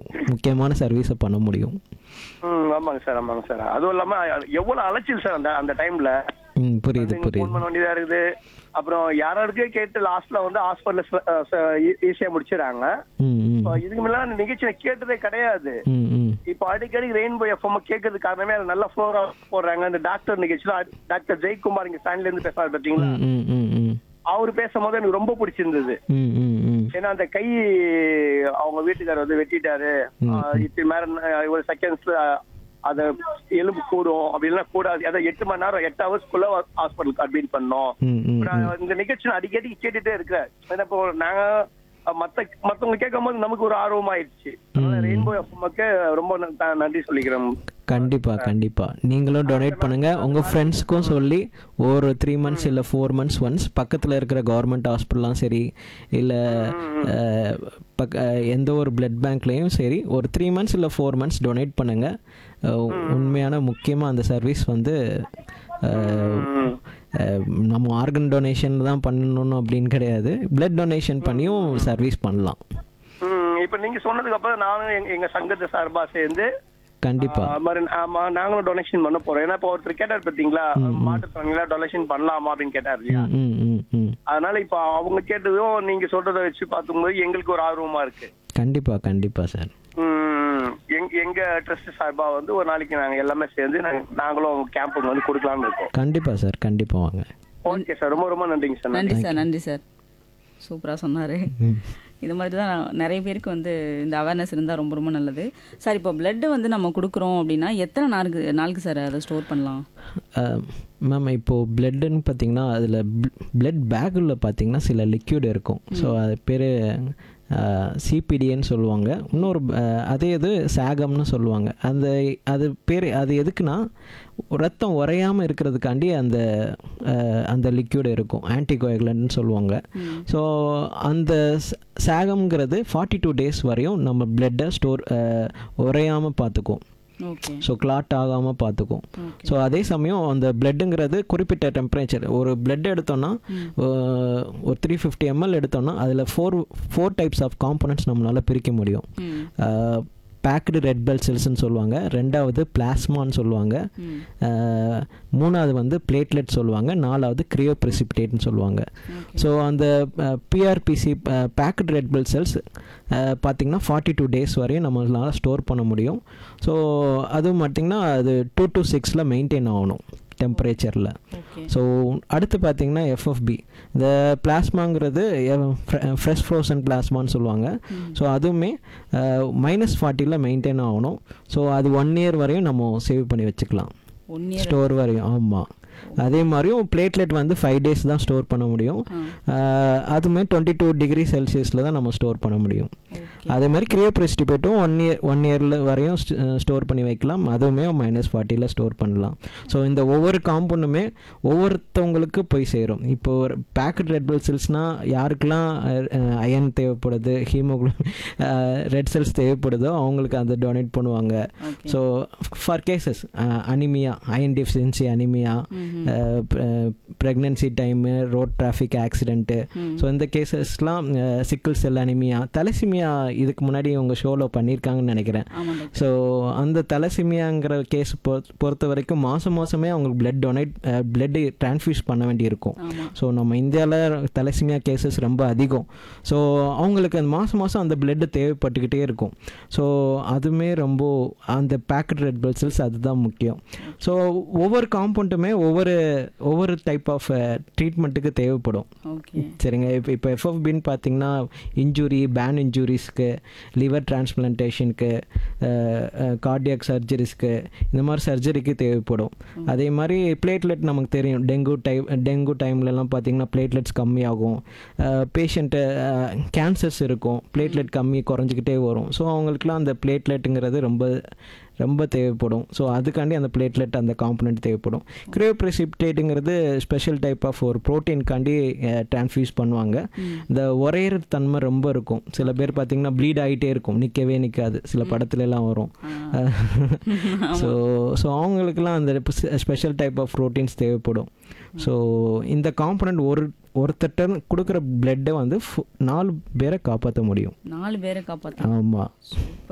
முக்கியமான சர்வீஸை பண்ண முடியும் ம் ஆமாங்க சார் ஆமாங்க சார் அதுவும் இல்லாம எவ்வளவு அலைச்சல் சார் அந்த அந்த டைம்ல ம் புரியுது ஃபோன் புரியுது பண்ண வேண்டியதா இருக்குது அப்புறம் யாராருக்கே கேட்டு லாஸ்ட்ல வந்து ஹாஸ்பிட்டல் ஈஸியா முடிச்சிடறாங்க ம் ம் இப்போ இதுக்கு முன்னாடி அந்த நிகழ்ச்சி நான் கேட்டதே கிடையாது ம் ம் இப்போ அடிக்கடி ரெயின்போ எஃப்எம் கேட்கறது காரணமே அது நல்ல ஃப்ளோரா போடுறாங்க இந்த டாக்டர் நிகழ்ச்சியில டாக்டர் ஜெயக்குமார் இங்க ஸ்டாண்ட்ல இருந்து பேசுறாரு பாத்தீங்களா ம் ம் ம் ம் அவர் பேசும்போது எனக்கு ரொம்ப பிடிச்சிருந்தது ம் ம் ம் ஏன்னா அந்த கை அவங்க வீட்டுக்காரர் வந்து வெட்டிட்டாரு ஆஹ் இது மேல ஒரு செகண்ட்ஸ்ல அத எலும்பு கூடும் அப்படிலாம் கூடாது அதான் எட்டு மணி நேரம் எட்டு ஹவர்ஸ்க்குள்ள ஹாஸ்பிட்டலுக்கு அட்மிட் பண்ணோம் ம் ம் இப்ப நான் இந்த நிகழ்ச்சி நான் அடிக்கடி கேட்டுட்டே இருக்கிறேன் ஏன்னா இப்போ நாங்க அஹ், மத்த மத்தவங்க கேட்கும் போது நமக்கு ஒரு ஆர்வம் ஆயிடுச்சு அதனால ரெயின்போ எஃப்எம்க்கு ரொம்ப ந- நன்றி சொல்லிக்கிறேன் கண்டிப்பா கண்டிப்பா நீங்களும் டொனேட் பண்ணுங்க உங்க ஃப்ரெண்ட்ஸ்க்கும் சொல்லி ஒரு த்ரீ மந்த்ஸ் இல்லை ஃபோர் மந்த்ஸ் ஒன்ஸ் பக்கத்தில் இருக்கிற கவர்மெண்ட் ஹாஸ்பிட்டலாம் சரி இல்லை பக்க அஹ், எந்த ஒரு பிளட் பேங்க்லேயும் சரி ஒரு த்ரீ மந்த்ஸ் இல்லை ஃபோர் மந்த்ஸ் டொனேட் பண்ணுங்க அஹ், உண்மையான முக்கியமாக அந்த சர்வீஸ் வந்து அஹ், அஹ், நம்ம ஆர்கன் டொனேஷன் தான் பண்ணணும் அப்படின்னு கிடையாது பிளட் டொனேஷன் பண்ணியும் சர்வீஸ் பண்ணலாம் ம், இப்ப நீங்க சொன்னதுக்கு அப்புறம் நானும் எங்க- எங்க சங்கத்து சார்பா சேர்ந்து கண்டிப்பா ஆஹ் மாதிரி ஆமா நாங்களும் டொனேஷன் பண்ண போறோம் ஏன்னா இப்போ ஒருத்தர் கேட்டார் பாத்தீங்களா மாட்டுத்தாங்களா டொனேஷன் பண்ணலாமா அப்படின்னு கேட்டார் இல்லையா ம் ம் ம் அதனால இப்ப அவங்க கேட்டதும் நீங்க சொல்றத வச்சு பார்க்கும்போது எங்களுக்கு ஒரு ஆர்வமா இருக்கு கண்டிப்பா கண்டிப்பா சார் ம், எங்க எங்க ட்ரஸ்ட் சார்பா வந்து ஒரு நாளைக்கு நாங்க எல்லாமே சேர்ந்து நாங்க- நாங்களும் கேம்புக்கு வந்து கொடுக்கலாம்னு இருக்கோம் கண்டிப்பா சார் கண்டிப்பா வாங்க ஓகே சார் ரொம்ப ரொம்ப நன்றிங்க சார் நன்றி சார் நன்றி சார் சூப்பராக சொன்னார் இது மாதிரி தான் நிறைய பேருக்கு வந்து இந்த அவேர்னஸ் இருந்தால் ரொம்ப ரொம்ப நல்லது சார் இப்போ பிளட்டு வந்து நம்ம கொடுக்குறோம் அப்படின்னா எத்தனை நாளுக்கு நாளுக்கு சார் அதை ஸ்டோர் பண்ணலாம் மேம் இப்போது பிளட்டுன்னு பார்த்தீங்கன்னா அதில் பிளட் பேக்குள்ள பார்த்தீங்கன்னா சில லிக்யூட் இருக்கும் ஸோ அது பேர் சிபிடின்னு சொல்லுவாங்க இன்னொரு அஹ், அதே இது சாகம்னு சொல்லுவாங்க அந்த அது பேர் அது எதுக்குன்னா ரத்தம் உறையாமல் இருக்கிறதுக்காண்டி அந்த அஹ், அந்த லிக்யூட் இருக்கும் ஆன்டிகோயகுலன்ட்னு சொல்லுவாங்க ஸோ அந்த ச- சாகம்ங்கிறது ஃபார்ட்டி டூ டேஸ் வரையும் நம்ம பிளட்டை ஸ்டோர் உறையாமல் பார்த்துக்கும் ஓகே ஸோ கிளாட் ஆகாமல் பார்த்துக்கும் ஸோ அதே சமயம் அந்த பிளட்டுங்கிறது குறிப்பிட்ட டெம்பரேச்சர் ஒரு பிளட் எடுத்தோம்னா அஹ், ஒரு த்ரீ ஃபிஃப்டி எம்எல் எடுத்தோம்னா அதில் four four types of components நம்மளால் பிரிக்க முடியும் ம் பேக்டு ரெட் பெல் செல்ஸ்னு சொல்லுவாங்க ரெண்டாவது பிளாஸ்மான்னு சொல்லுவாங்க ம் அஹ், மூணாவது வந்து பிளேட்லெட் சொல்லுவாங்க நாலாவது கிரியோ ப்ரெசிபிடேட்னு சொல்லுவாங்க ஸோ அந்த PRBC packed red bell cells பார்த்திங்கன்னா ஃபார்ட்டி டூ டேஸ் வரையும் நம்மளால் ஸ்டோர் பண்ண முடியும் ஸோ அதுவும் பார்த்திங்கன்னா அது டூ டு சிக்ஸில் மெயின்டைன் ஆகணும் டெம்பரேச்சரில் ஓகே ஸோ அடுத்து பார்த்தீங்கன்னா எஃப்எஃப்பி இந்த பிளாஸ்மாங்கிறது ஃப்ரெஷ் ஃப்ரோசன் பிளாஸ்மான்னு சொல்லுவாங்க ஸோ அதுவுமே மைனஸ் ஃபார்ட்டியில் மெயின்டைன் ஆகணும் ஸோ அது ஒன் இயர் வரையும் நம்ம சேவ் பண்ணி வச்சுக்கலாம் ஒன் இயர் ஸ்டோர் வரையும் ஆமாம் அதே மாதிரியும் பிளேட்லெட் வந்து ஃபைவ் டேஸ் தான் ஸ்டோர் பண்ண முடியும் அஹ், அதுமே டுவெண்ட்டி டூ டிகிரி செல்சியஸில் தான் நம்ம ஸ்டோர் பண்ண முடியும் அதே மாதிரி கிரியோப்ரெஸ்டிபேட்டும் ஒன் இயர் ஒன் இயரில் வரையும் ஸ்டோர் பண்ணி வைக்கலாம் அதுவுமே மைனஸ் ஃபார்ட்டியில் ஸ்டோர் பண்ணலாம் ஸோ இந்த ஒவ்வொரு காம்பவுண்டுமே ஒவ்வொருத்தவங்களுக்கு போய் சேரும் இப்போ ஒரு பேக்கெட் ரெட் பிளட் செல்ஸ்னால் யாருக்கெல்லாம் அயன் தேவைப்படுது ஹீமோகுளோபின் ரெட் செல்ஸ் தேவைப்படுதோ அவங்களுக்கு அதை டொனேட் பண்ணுவாங்க so for cases anaemia iron deficiency anaemia pregnancy time road traffic accident so இந்த கேசஸ்லாம் சிக்கிள் செல் அனிமியா தலசிமியா இதுக்கு முன்னாடி உங்கள் ஷோவில் பண்ணியிருக்காங்கன்னு நினைக்கிறேன் ஆமாம் டாக்டர் ஸோ அந்த தலசிமியாங்கிற கேஸ் பொறுத்த வரைக்கும் மாதம் மாதமே அவங்களுக்கு பிளட் டொனேட் பிளட்டு டிரான்ஸ்ஃபியூஸ் பண்ண வேண்டியிருக்கும் ஆமாம் ஸோ நம்ம இந்தியாவில் தலசிமியா கேசஸ் ரொம்ப அதிகம் ஸோ அவங்களுக்கு அந்த மாதம் மாதம் அந்த பிளட்டு தேவைப்பட்டுக்கிட்டே இருக்கும் ஸோ அதுவுமே ரொம்ப அந்த பேக்கெட் ரெட் பிளட் செல்ஸ் அதுதான் முக்கியம் ஸோ ஒவ்வொரு காம்பவுண்டுமே ஒவ்வொரு ஒவ்வொரு டைப் ஆஃப் ட்ரீட்மெண்ட்டுக்கு தேவைப்படும் ஓகே சரிங்க இப்போ இப்போ எஃப்எஃபின்னு பார்த்தீங்கன்னா இன்ஜுரி பேன் இன்ஜுரிஸ்க்கு லிவர் டிரான்ஸ்பிளான்டேஷனுக்கு கார்டியாக் சர்ஜரிஸ்க்கு இந்த மாதிரி சர்ஜரிக்கு தேவைப்படும் அதே மாதிரி பிளேட்லெட் நமக்கு தெரியும் டெங்கு டைம் டெங்கு டைம்லலாம் பார்த்தீங்கன்னா பிளேட்லெட்ஸ் கம்மியாகும் பேஷண்ட்டு கேன்சர்ஸ் இருக்கும் பிளேட்லெட் கம்மி குறைஞ்சிக்கிட்டே வரும் ஸோ அவங்களுக்குலாம் அந்த பிளேட்லெட்டுங்கிறது ரொம்ப ரொம்ப தேவைப்படும் ஸோ அதுக்காண்டி அந்த பிளேட்லெட் அந்த காம்பனண்ட் தேவைப்படும் கிரியோப்ரெசிப்டேட்டுங்கிறது ஸ்பெஷல் டைப் ஆஃப் ஒரு ப்ரோட்டீன்காண்டி டிரான்ஸ்ஃபியூஸ் பண்ணுவாங்க இந்த ஒரேற தன்மை ரொம்ப இருக்கும் சில பேர் பார்த்தீங்கன்னா ப்ளீட் ஆகிட்டே இருக்கும் நிற்கவே நிற்காது சில படத்துல எல்லாம் வரும் ஸோ ஸோ அவங்களுக்குலாம் அந்த ஸ்பெஷல் டைப் ஆஃப் ப்ரோட்டீன்ஸ் தேவைப்படும் ஸோ இந்த காம்பனண்ட் ஒரு ஒருத்தட்ட கொடுக்குற பிளட்டை வந்து ஃபு- நாலு பேரை காப்பாற்ற முடியும் நாலு பேரை காப்பாற்றலாம் ஆமாம் சூப்பர்